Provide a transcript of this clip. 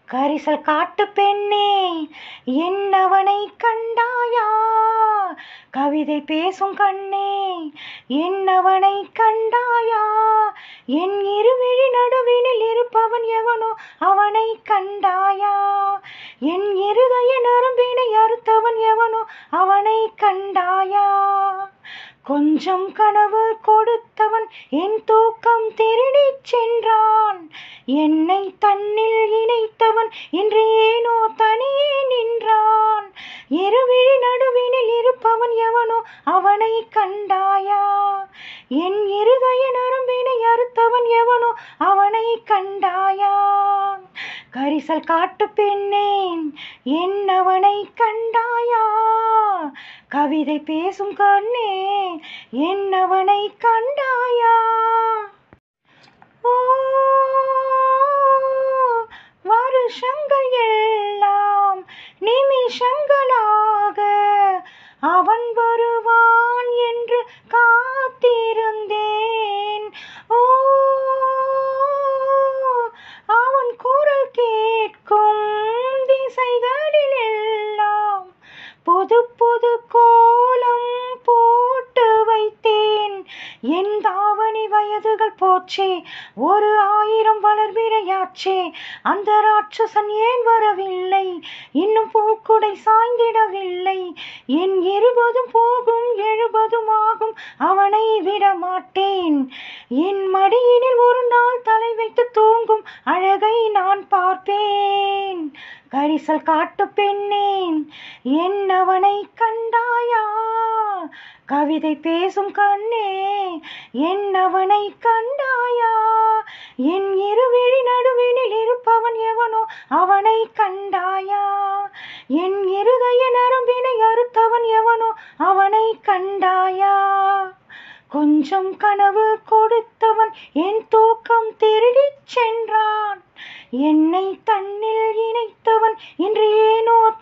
கரிசல் காட்டு பெண்ணே என்னவனை கண்டாயா கவிதை பேசும் கண்ணே என்னவனை கண்டாயா என் இருவிழி நடுவினில் இருப்பவன் எவனோ அவனை கண்டாயா என் இருதய நரம்பினை அறுத்தவன் எவனோ அவனை கண்டாயா கொஞ்சம் கனவு கொடுத்தவன் என் தூக்கம் திருடிச் சென்றான் என்னை தன்னில் இணைத்தவன் இன்று ஏனோ தனியே நின்றான் இருவிழி நடுவினில் இருப்பவன் எவனோ அவனை கண்டாயா என் இருதய நரம்பினை அறுத்தவன் எவனோ அவனை கண்டாயா கரிசல் காட்டு பெண்ணேன் என்னவனை கண்டாயா கவிதை பேசும் கண்ணே என்னவனை கண்டாயா ஓ வருஷங்கள் எல்லாம் நிமிஷங்களாக அவன் வருவான் என்று காத்திருந்தேன் ஓ அவன் குரல் கேட்கும் திசைகளில் எல்லாம் புது புது கோலம் போட்டு வைத்தேன் என் தாவணி வயதுகள் போச்சே ஒரு ஆயிரம் வளர்பிறையாச்சே அந்த ராட்சசன் ஏன் வரவில்லை இன்னும் பூக்குடை சாய்ந்திடவில்லை என் இருபதும் போகும் எழுபதும் ஆகும் அவனை விட மாட்டேன் என் மடியினில் ஒரு நாள் தலை வைத்து தூங்கும் அழகை நான் பார்ப்பேன் கரிசல் காட்டு பெண்ணேன் என்னவனை கண்டாயா கவிதை பேசும் கண்ணே என்னவனை கண்டாயா என் இருவிழி நடுவினில் இருப்பவன் எவனோ அவனை கண்டாயா என் இருதய நரம்பினை அறுத்தவன் எவனோ அவனை கண்டாயா கொஞ்சம் கனவு கொடுத்தவன் என் தூக்கம் திருடிச் சென்றான் என்னை தன்னில் இணைத்தவன் இன்று ஏனோ